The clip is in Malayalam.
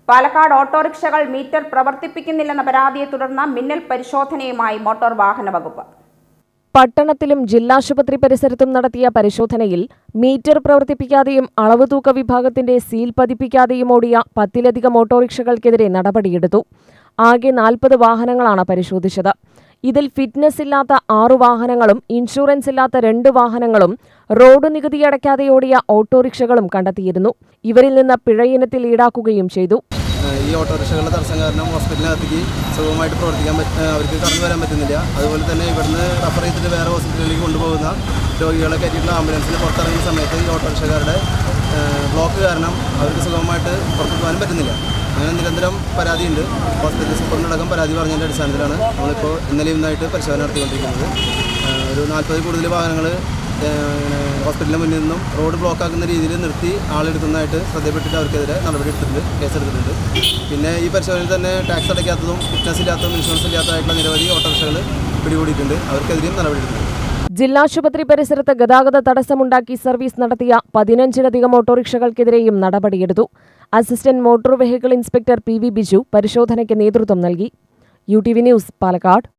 പാലക്കാട് ഓട്ടോറിക്ഷകൾ മീറ്റർ പ്രവർത്തിപ്പിക്കുന്നില്ലെന്ന പരാതിയെ തുടർന്ന് മിന്നൽ പരിശോധനയുമായി മോട്ടോർ വാഹന വകുപ്പ് പട്ടണത്തിലും ജില്ലാശുപത്രി പരിസരത്തും നടത്തിയ പരിശോധനയിൽ മീറ്റർ പ്രവർത്തിപ്പിക്കാതെയും അളവ് തൂക്ക വിഭാഗത്തിന്റെ സീൽ പതിപ്പിക്കാതെയും ഓടിയ പത്തിലധികം ഓട്ടോറിക്ഷകൾക്കെതിരെ നടപടിയെടുത്തു ആകെ നാൽപ്പത് വാഹനങ്ങളാണ് പരിശോധിച്ചത് ഇതിൽ ഫിറ്റ്നസ് ഇല്ലാത്ത ആറു വാഹനങ്ങളും ഇൻഷുറൻസ് ഇല്ലാത്ത രണ്ട് വാഹനങ്ങളും റോഡ് നികുതി അടയ്ക്കാതെ ഓടിയ ഓട്ടോറിക്ഷകളും കണ്ടെത്തിയിരുന്നു ഇവരിൽ നിന്ന് പിഴയിനത്തിൽ ഈടാക്കുകയും ചെയ്തു ഏഹ് ഈ ഓട്ടോറിക്ഷകളുടെ തടസ്സം കാരണം ഹോസ്പിറ്റലിനകത്തേക്ക് സുഖമായിട്ട് പ്രവർത്തിക്കാൻ പറ്റ ഏഹ് അവർക്ക് കടന്നു വരാൻ പറ്റുന്നില്ല അതുപോലെ തന്നെ ഇവിടുന്ന് റഫർ ചെയ്തിട്ട് വേറെ ഹോസ്പിറ്റലിലേക്ക് കൊണ്ടുപോകുന്ന രോഗികളെ കയറ്റിയിട്ടുള്ള ആംബുലൻസിൽ പുറത്തിറങ്ങുന്ന സമയത്ത് ഈ ഓട്ടോറിക്ഷക്കാരുടെ ഏഹ് ബ്ലോക്ക് കാരണം അവർക്ക് സുഖമായിട്ട് പുറത്തു പോകാനും പറ്റുന്നില്ല അങ്ങനെ നിരന്തരം പരാതിയുണ്ട് ഹോസ്പിറ്റൽ സൂപ്പറിനടക്കം പരാതി പറഞ്ഞതിൻ്റെ അടിസ്ഥാനത്തിലാണ് നമ്മളിപ്പോൾ ഇന്നലെ ഇന്നായിട്ട് പരിശോധന നടത്തിക്കൊണ്ടിരിക്കുന്നത് ഏഹ് ഒരു നാൽപ്പതിൽ കൂടുതൽ വാഹനങ്ങൾ ഹോസ്പിറ്റലിന് മുന്നിൽ നിന്നും റോഡ് ബ്ലോക്ക് ആക്കുന്ന രീതിയിൽ നിർത്തി ആളെടുക്കുന്നതായിട്ട് ശ്രദ്ധപ്പെട്ടിട്ട് അവർക്കെതിരെ നടപടി എടുത്തിട്ടുണ്ട് കേസെടുത്തിട്ടുണ്ട് പിന്നെ ഈ പരിശോധനയിൽ തന്നെ ടാക്സ് അടയ്ക്കാത്തതും ഫിറ്റ്നസ് ഇല്ലാത്തതും ഇൻഷുറൻസ് ഇല്ലാത്തതായിട്ടുള്ള നിരവധി ഓട്ടോറിക്ഷകൾ പിടികൂടിയിട്ടുണ്ട് അവർക്കെതിരെയും നടപടി എടുത്തിട്ടുണ്ട് ജില്ലാശുപത്രി പരിസരത്ത് ഗതാഗത തടസ്സമുണ്ടാക്കി സർവീസ് നടത്തിയ പതിനഞ്ചിലധികം ഓട്ടോറിക്ഷകൾക്കെതിരെയും നടപടിയെടുത്തു assistant motor vehicle inspector P V Biju പരിശോധനയ്ക്ക് നേതൃത്വം നൽകി U T V news Palakkad